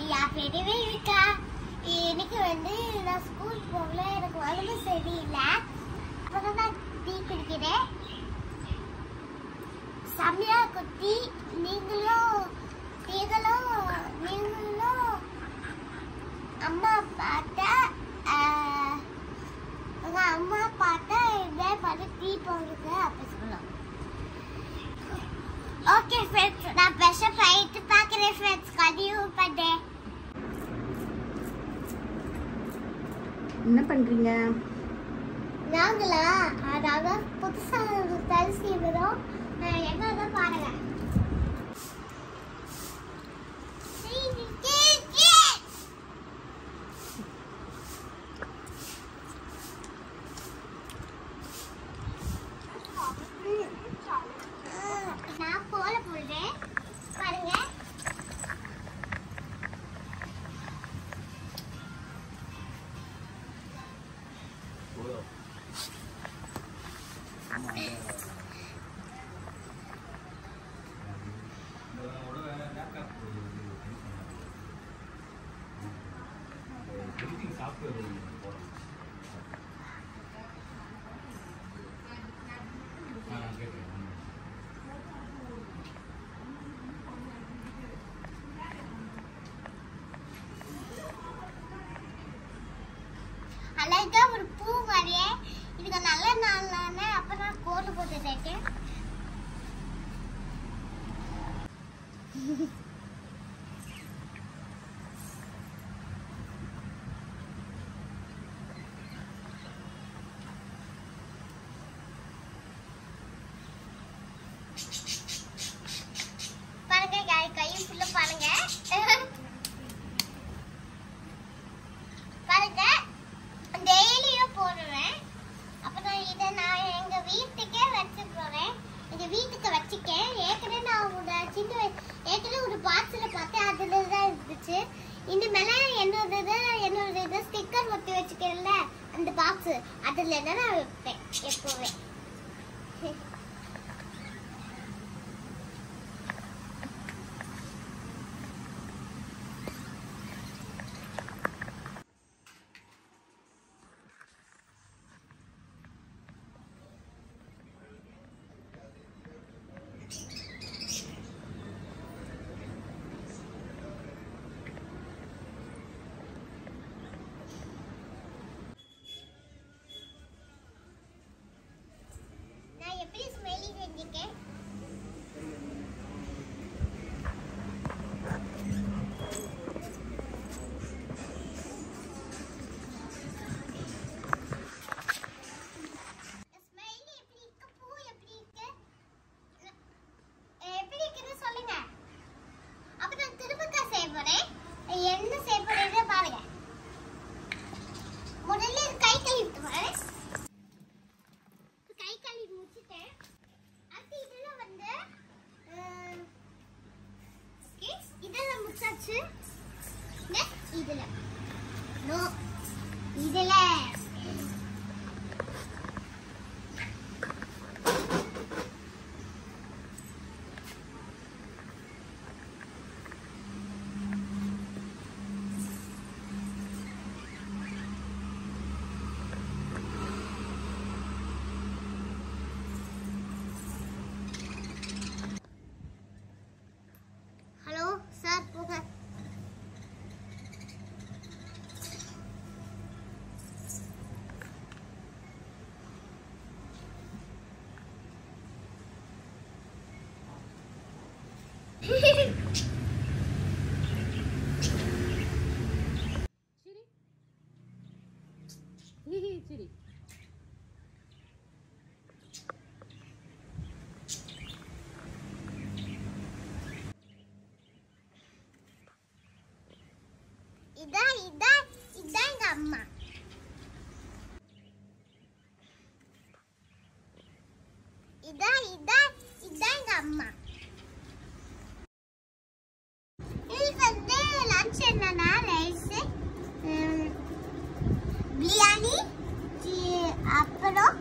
என் பேருவே இருக்கா இன்னைக்கு வந்து நான் ஸ்கூல் போகல எனக்கு உடம்பு சரியில்லை அப்புறம் நான் டீ குடிக்கிறேன் சமயா குட்டி நீங்களும் நீங்களும் நீங்களும் அம்மா பார்த்தா ஆஹ், உங்க அம்மா பார்த்தா இதே பார்த்து டீ போடுங்க அப்படி சொல்லலாம் ஓகே ஃப்ரெண்ட்ஸ் நான் ப்ரெஷ்ஷப் ஆகிட்டு பார்க்குறேன் ஃப்ரெண்ட்ஸ் கண்டினியூ பண்ணேன் என்ன பண்றீங்க நாங்களா அதாவது புதுசாக ஒரு தல் செய்வதும் என்னதான் பாருங்க நான் போல போடுறேன் பாருங்க அழகா ஒரு பூ மாதிரியே இதுக்கு நல்ல நாள் தானே அப்ப நான் கோடு போட்டுட்டேன் பாருங்க கை கையும் ஃபுல்லா பாருங்க பாருங்க டெய்லியும் போடுவேன் அப்புறம் இதை நான் எங்க வீட்டுக்கே வச்சு போறேன் எங்க வீட்டுக்கு வச்சுக்கேன் ஏற்கனவே நான் உங்களோட சின்ன வய- ஏற்கனவே ஒரு பாக்ஸ்ல பார்த்தேன் அதுல தான் இருந்துச்சு இனிமேல என்னோட இது என்னோட இது ஸ்டிக்கர் ஒட்டி வச்சுக்கல அந்த பாக்ஸ் அதுல தான் நான் வைப்பேன் எப்பவுமே நான் எப்படி ஸ்மைலி செஞ்சுக்கேன் ஸ்மைலி எப்படி இருக்கு பூ எப்படி இருக்கு அஹ் எப்படி இருக்குன்னு சொல்லுங்க அப்ப நான் திரும்பக்கா செய்ய போறேன் என்ன செய்ய போறேன்னு பாருங்க முதல்ல இது கை கழுவிட்டு வரேன் கை கழுவி முடிச்சிட்டேன் அடுத்து இதுல வந்து அஹ், okay, இதுல முடிச்சாச்சு Next இதுல நோ இதுல ஹலோ சார் போக சரி இதான் இதான் இதான் எங்க அம்மா இதான் இதான் இதான் எங்க அம்மா இது வந்து லஞ்ச் என்னன்னா ரைஸ் பிரியாணி சி- அப்புறம்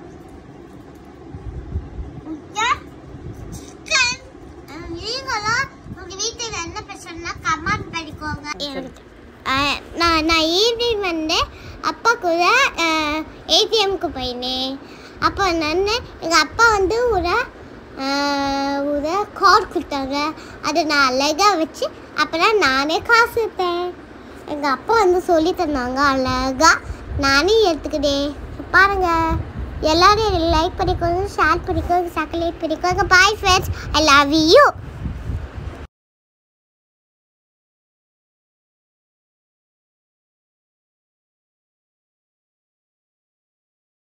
முட்டை சிக்கன் நீங்களும் உங்க வீட்டுல என்ன பிரச்சனைனா கமெண்ட் பண்ணிக்கோங்க சரி ஆஹ் நான் நான் ஈவினிங் வந்து அப்பா கூட ஏடிஎம்க்கு போயினேன் அப்போ நான் எங்கள் அப்பா வந்து ஒரு ஆஹ், ஒரு கார்டு கொடுத்தாங்க அதை நான் அழகாக வச்சு அப்புறம் நானே காசு வைப்பேன் எங்கள் அப்பா வந்து சொல்லி தந்தாங்க அழகாக நானே எடுத்துக்கிட்டேன் பாருங்க எல்லாரும் லைக் பண்ணிக்கோங்க ஷேர் பண்ணிக்கோங்க சக்கலேட் பண்ணிக்கோங்க bye friends I love you